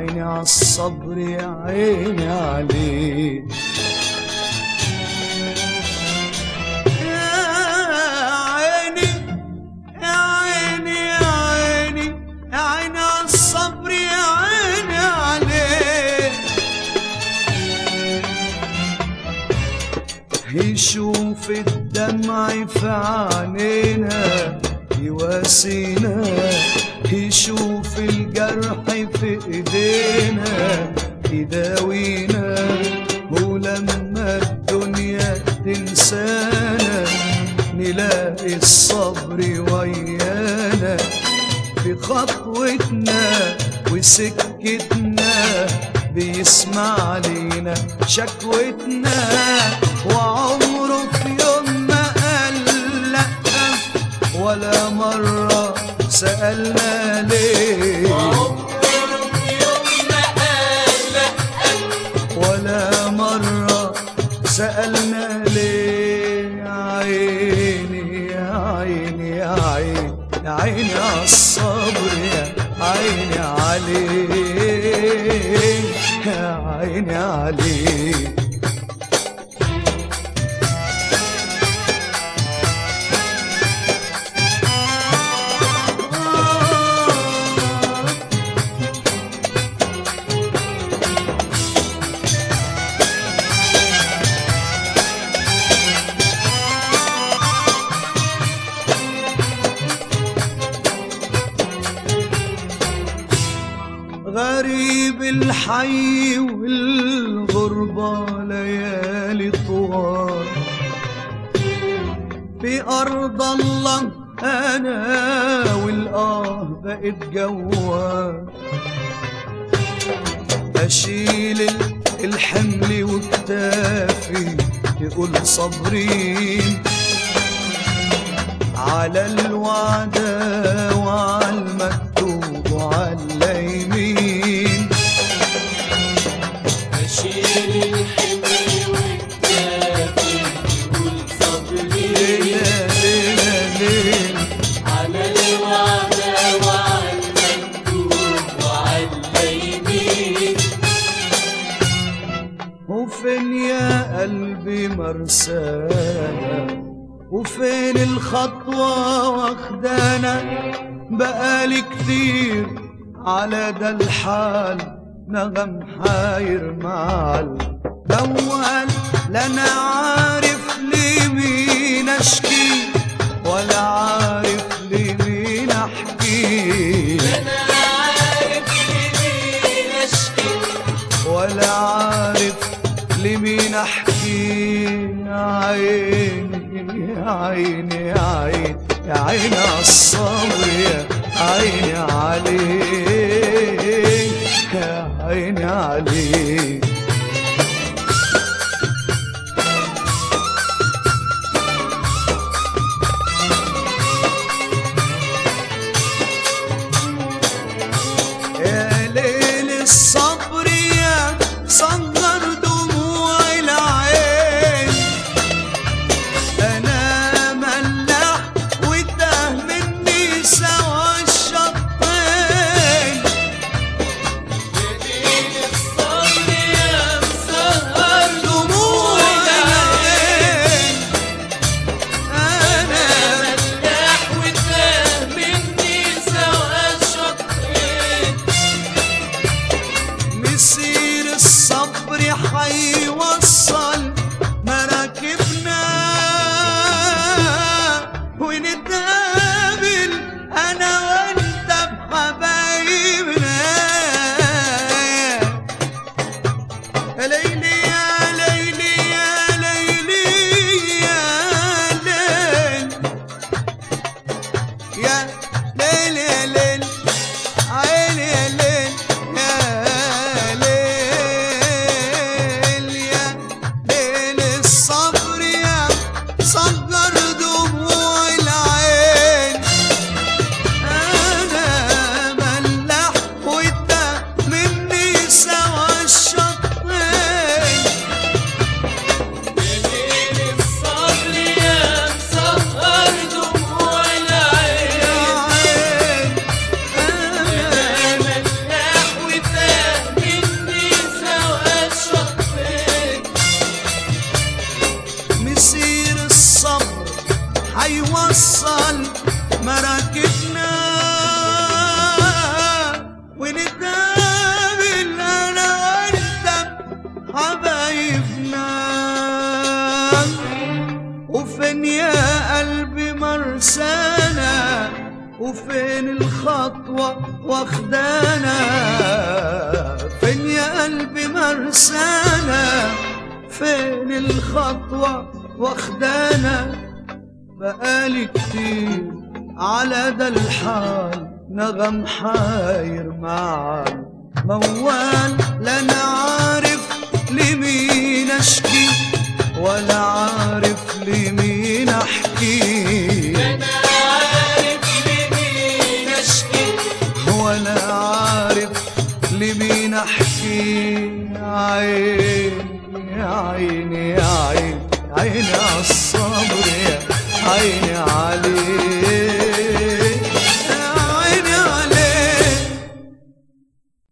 عيني عالصبر يا عيني عليه يا عيني يا عيني يا عيني يا عيني عالصبر يا عيني عليه يشوف الدمع في عينينا يواسينا يشوف الجرح في ايدينا يداوينا ولما الدنيا تنسانا نلاقي الصبر ويانا في خطوتنا وسكتنا بيسمع لينا شكوتنا وعمره في يوم ما قال لأ ولا مرة سألنا ليه ولا مرة سألنا ليه يا عيني يا عيني يا عيني يا عيني عالصبر يا عيني عليه يا عيني عليه غريب الحي والغربة ليالي طوال في أرض الله أنا والآه بقيت جوال أشيل ال- الحمل وكتافي يقول صبرين على الوعدة وعلى المكتوب وعلى اليمين أشيل الحمل والكافي يقول صبري ليلة ليلة ليلة على الوعد وعلى المكتوب وعلى اليمين وفين يا قلبي مرسانا وفين الخطوة واخدانا بقالي كتير على ده الحال نغم حاير معال دوال لا انا عارف لمين اشكي ولا عارف لمين احكي أنا عارف لمين أشكي ولا عارف لمين احكي يا عيني يا عيني يا عيني يا عيني عالصبر يا عيني عليك يا عيني عليك يا ليل الصبر يا صغر دموع العين انا ملاح وتاه مني سوا الشطين ليل الصبر يا مسهر دموع العين انا ملاح وتاه مني سوا الشطين مسير الصبر حيوصل مراكبنا ونتقابل انا وانت بحبايبنا يا ليلي يا ليلي يا ليلي يا ليل يا ليل يا ليل عيني يا ليل يا ليل وفين الخطوة واخدانا فين يا قلبي مرسانا فين الخطوة واخدانا بقالي كتير على ده الحال نغم حاير معاي موال لا انا عارف لمين اشكي ولا عارف لمين احكي انا عارف لمين اشكي ولا عارف لمين احكي عيني يا عيني يا عيني عيني عالصبر يا عيني عليك